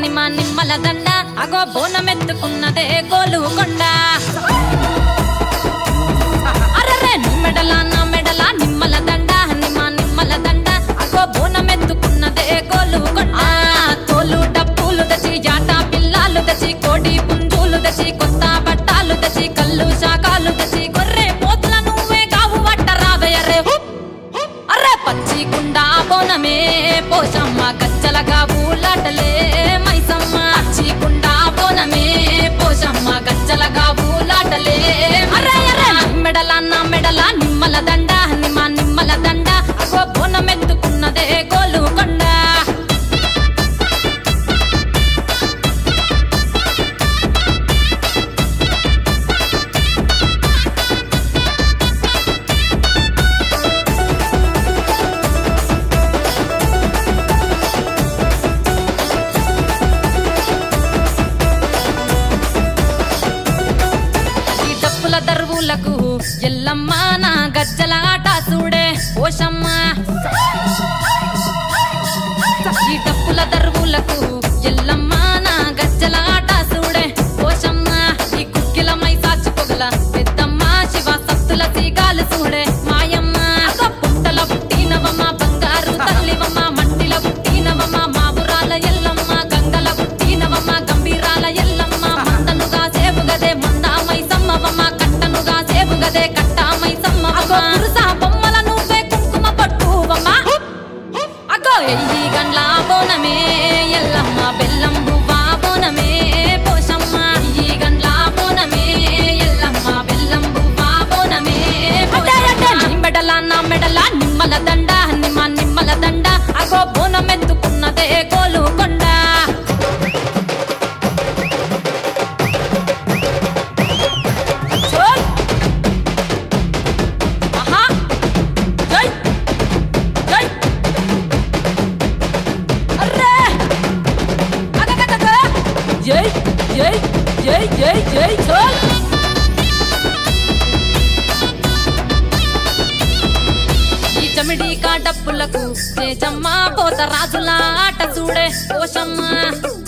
నిమ్మ నిమ్మల దండ అగో బోనమెత్తుకున్నదే గోలు కొండ అరరే నీ మెడల నా మెడల నిమ్మల దండ నిమ్మ నిమ్మల దండ అగో బోనమెత్తుకున్నదే గోలు కొండ తోలు డప్పులు తెచ్చి జాట పిల్లాలు తెచ్చి కోడి పుంజులు తెచ్చి కొత్త బట్టాలు తెచ్చి కళ్ళు శాకాలు తెచ్చి గొర్రె పోతుల నువ్వే కావు వట్ట రావయ్యరే అర్రే పచ్చి కుండా బోనమే పోషమ్మ గచ్చలగా ఊలాటలే మైసమ్మ పచ్చి కుండా బోనమే పోషమ్మ గచ్చలగా ఊలాటలే అర్రే అర్రే మెడల నా మెడల నిమ్మల దండ నిమ్మ నిమ్మల దండ అగో బోనమెత్తుకున్నదే గోలు కొండ ఈ డప్పుల దర్వులకు ఎల్లమ్మ నా గజ్జల ఆట చూడే ఓషమ్మ ఈ డప్పుల దర్వులకు ఎల్లమ్మ నా గజ్జల ఆట చూడే ఓషమ్మ ఈ కుక్కిల మై సాచి పొగల పెద్దమ్మ శివ సత్తుల తీగాలు చూడే మాయమ్మ అగ పుట్టల పుట్టినవమ్మ బంగారు తల్లివమ్మ మంటిల పుట్టినవమ్మ మాబురాల ఎల్లమ్మ గంగల పుట్టినవమ్మ గంభీరాల ఎల్లమ్మ మందనుగా సేపుగదే మందామై సమ్మవమ్మ కట్టనుగా సేపుగదే కట్టామై సమ్మవమ్మ పురుష బొమ్మల నువ్వే కుంకుమ పట్టువమ్మ అగో ఎయ్యి గండ్ల బోనమే ఎల్లమ్మ బెల్లం బువ్వా బోనమే పోషమ్మ ఎయ్యి గండ్ల బోనమే ఎల్లమ్మ బెల్లం బువ్వా బోనమే నీ మెడల నా మెడల నిమ్మల దండ నిమ్మ నిమ్మల దండ అగో బోనమెత్తుకున్నదే గోలు కొండ చోల్ ఆహా జై జై అర్రే అగగగగ జై జై జై జై జై చోల్ ఈ చమిడి కాటప్పులకు తేజమ్మ పోత రాజుల ఆట చూడే పోషమ్మ